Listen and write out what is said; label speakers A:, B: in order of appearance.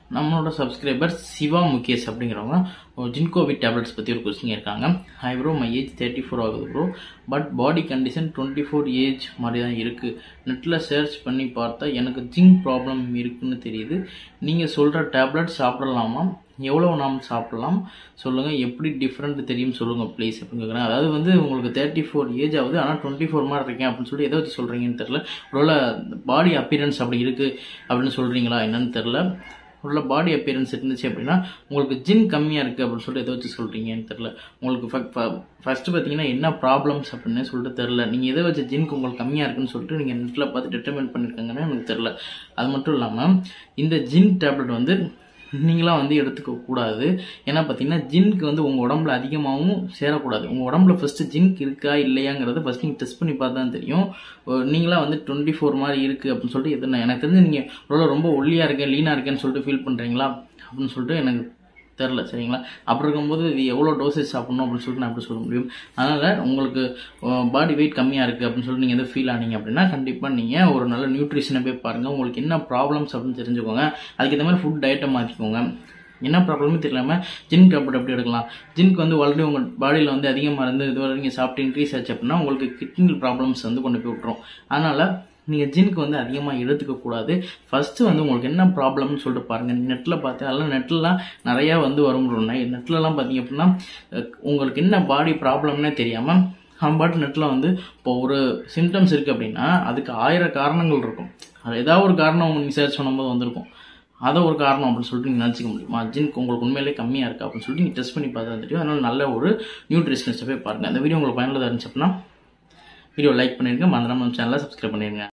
A: நம்மளோட சப்ஸ்கிரைபர் சிவா முகேஷ் அப்படிங்கிறவங்க ஒரு ஜின்கோவிட் டேப்லெட்ஸ் பற்றி ஒரு கொஸ்டின் இருக்காங்க hi bro my age thirty four ஆகுது bro but body condition twenty four age மாதிரி தான் இருக்குது நெட்டில் சர்ச் பண்ணி பார்த்தா எனக்கு ஜிங்க் ப்ராப்ளம் இருக்குன்னு தெரியுது நீங்கள் சொல்கிற டேப்லெட் சாப்பிடலாமா எவ்வளோ நாம் சாப்பிடலாம் சொல்லுங்கள் எப்படி டிஃப்ரெண்ட் தெரியும் சொல்லுங்கள் ப்ளீஸ் அப்படின்னு கேட்குறேன் அதாவது வந்து உங்களுக்கு தேர்ட்டி ஃபோர் ஏஜ் ஆகுது ஆனால் டுவெண்ட்டி ஃபோர் மாதிரி இருக்கேன் அப்படின்னு சொல்லி எதை வச்சு சொல்கிறீங்கன்னு தெரில ஒருவேளை பாடி அப்பியரன்ஸ் அப்படி இருக்குது அப்படின்னு சொல்கிறீங்களா என்னன்னு தெரில உள்ள பாடி அப்பியரன்ஸ் இருந்துச்சு அப்படின்னா உங்களுக்கு ஜின் கம்மியாக இருக்குது அப்படின்னு சொல்லிட்டு எதை வச்சு சொல்கிறீங்கன்னு தெரில உங்களுக்கு ஃபஸ்ட்டு பார்த்தீங்கன்னா என்ன ப்ராப்ளம்ஸ் அப்படின்னு சொல்லிட்டு தெரில நீங்கள் எதை வச்சு ஜின்க்கு உங்களுக்கு கம்மியாக இருக்குன்னு சொல்லிட்டு நீங்கள் நெட்டில் பார்த்து டிட்டர்மெண்ட் பண்ணியிருக்காங்கன்னு எனக்கு தெரில அது மட்டும் இல்லாமல் இந்த ஜின் டேப்லெட் வந்து நீங்களாம் வந்து எடுத்துக்க கூடாது ஏன்னா பார்த்தீங்கன்னா ஜின்க்கு வந்து உங்கள் உடம்புல அதிகமாகவும் சேரக்கூடாது உங்கள் உடம்புல ஃபஸ்ட்டு ஜின்க் இருக்கா இல்லையாங்கிறத ஃபஸ்ட் நீங்கள் டெஸ்ட் பண்ணி பார்த்தா தான் தெரியும் நீங்களாம் வந்து டுவெண்ட்டி ஃபோர் மாதிரி இருக்குது அப்படின்னு சொல்லிட்டு எதுனா எனக்கு தெரிஞ்சு நீங்கள் ஒரு ரொம்ப ஒல்லியாக இருக்கேன் லீனாக இருக்கேன்னு சொல்லிட்டு ஃபீல் பண்ணுறீங்களா அப்படின்னு சொல்லிட்டு எனக்கு தெரில சரிங்களா அப்படி இருக்கும்போது இது எவ்வளோ டோசேஜ் சாப்பிடணும் அப்படின்னு சொல்லிட்டு நான் எப்படி சொல்ல முடியும் அதனால் உங்களுக்கு பாடி வெயிட் கம்மியாக இருக்குது அப்படின்னு சொல்லிட்டு நீங்கள் எதாவது ஃபீல் ஆனீங்க அப்படின்னா கண்டிப்பாக நீங்கள் ஒரு நல்ல நியூட்ரிஷனை போய் பாருங்கள் உங்களுக்கு என்ன ப்ராப்ளம்ஸ் அப்படின்னு தெரிஞ்சுக்கோங்க அதுக்கேற்ற மாதிரி ஃபுட் டயட்டை மாற்றிக்கோங்க என்ன ப்ராப்ளமே தெரியலாமல் ஜின் டேப்லெட் எப்படி எடுக்கலாம் ஜின்க்கு வந்து ஆல்ரெடி உங்கள் பாடியில் வந்து அதிகமாக இருந்து இதுவரை நீங்கள் சாப்பிட்டு இன்க்ரீஸ் ஆச்சு அப்படின்னா உங்களுக்கு கிட்னி ப்ராப்ளம்ஸ் வந்து கொண்டு போய் விட்டுரும் அதனால் நீங்கள் ஜின்க்கு வந்து அதிகமாக எடுத்துக்க கூடாது ஃபஸ்ட்டு வந்து உங்களுக்கு என்ன ப்ராப்ளம்னு சொல்லிட்டு பாருங்கள் நெட்டில் பார்த்து அதெல்லாம் நெட்லலாம் நிறையா வந்து வரும் நெட்லலாம் பார்த்தீங்க அப்படின்னா உங்களுக்கு என்ன பாடி ப்ராப்ளம்னே தெரியாமல் அவன் பாட்டு நெட்டில் வந்து இப்போ ஒரு சிம்டம்ஸ் இருக்குது அப்படின்னா அதுக்கு ஆயிரம் காரணங்கள் இருக்கும் அது ஏதாவது ஒரு காரணம் நீங்கள் சர்ச் பண்ணும்போது வந்திருக்கும் அதை ஒரு காரணம் அப்படின்னு சொல்லிட்டு நீங்கள் நினச்சிக்க முடியுமா ஜின்க்கு உங்களுக்கு உண்மையிலே கம்மியாக இருக்குது அப்படின்னு சொல்லிட்டு நீங்கள் டெஸ்ட் பண்ணி பார்த்தா தெரியும் அதனால் நல்ல ஒரு நியூட்ரிஷனிஸ்ட்டை போய் பாருங்கள் அந்த வீடியோ உங்களுக்கு பயனுள்ளதாக இருந்துச்சு அப்படின்னா வீடியோ லைக் பண்ணிடுங்க மறந்துடாம நம்ம சேனலை சப்ஸ்கிரைப் பண்ணிடுங்க